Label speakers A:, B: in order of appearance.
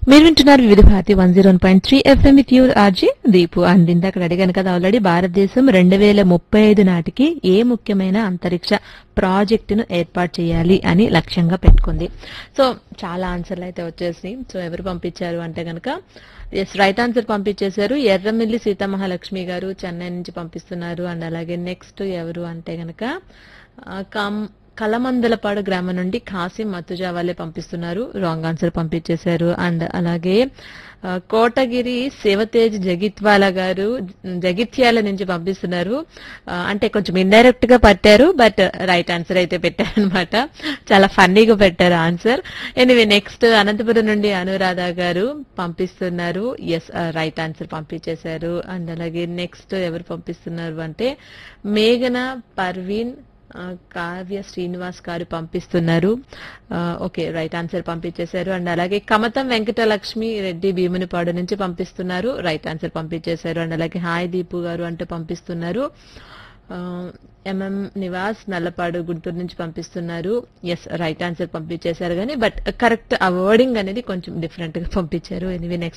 A: మీరు వింటున్నారు Vividh Bharati one zero point three FM with your RJ Deepu and ఇందాక అడిగాను కదా ఆల్రెడీ భారతదేశం రెండు వేల ముప్పై ఐదు నాటికి ఏ ముఖ్యమైన అంతరిక్ష ప్రాజెక్టును ఏర్పాటు చేయాలి అని లక్ష్యంగా పెట్టుకుంది సో చాలా ఆన్సర్లు అయితే వచ్చేసి సో ఎవరు పంపించారు అంటే గనక ఎస్ రైట్ ఆన్సర్ పంపించేశారు ఎర్రమిల్లి సీతామహాలక్ష్మి గారు చెన్నై నుంచి పంపిస్తున్నారు అండ్ అలాగే నెక్స్ట్ ఎవరు అంటే గనక ఆ, కమ్ కలమందలపాడు గ్రామం నుండి కాసిం మతుజా వాళ్ళే పంపిస్తున్నారు రాంగ్ ఆన్సర్ పంపించేశారు అండ్ అలాగే ఆ, కోటగిరి శివతేజ్ జగిత్వాల గారు జగిత్యాల నుంచి పంపిస్తున్నారు ఆ, అంటే కొంచెం ఇండైరెక్ట్ గా పట్టారు బట్ రైట్ ఆన్సర్ అయితే పెట్టారు అనమాట చాలా ఫన్నీగా పెట్టారు ఆన్సర్ ఎనివే నెక్స్ట్ అనంతపురం నుండి అనురాధ గారు పంపిస్తున్నారు ఎస్ రైట్ ఆన్సర్ పంపించేశారు అండ్ అలాగే నెక్స్ట్ ఎవరు పంపిస్తున్నారు అంటే మేఘన పర్వీన్ ఆ, కావ్య శ్రీనివాస్ గారు పంపిస్తున్నారు ఆ, ఓకే రైట్ ఆన్సర్ పంపించేశారు అండ్ అలాగే కమతం వెంకటలక్ష్మి రెడ్డి భీమునిపాడు నుంచి పంపిస్తున్నారు రైట్ ఆన్సర్ పంపించేశారు అండ్ అలాగే హాయ్ దీపు గారు అంటూ పంపిస్తున్నారు ఆ, ఎంఎం నివాస్ నల్లపాడు గుంటూరు నుంచి పంపిస్తున్నారు ఎస్ రైట్ ఆన్సర్ పంపించేశారు కానీ బట్ కరెక్ట్ ఆ వర్డింగ్ అనేది కొంచెం డిఫరెంట్ గా పంపించారు ఎనివే నెక్స్ట్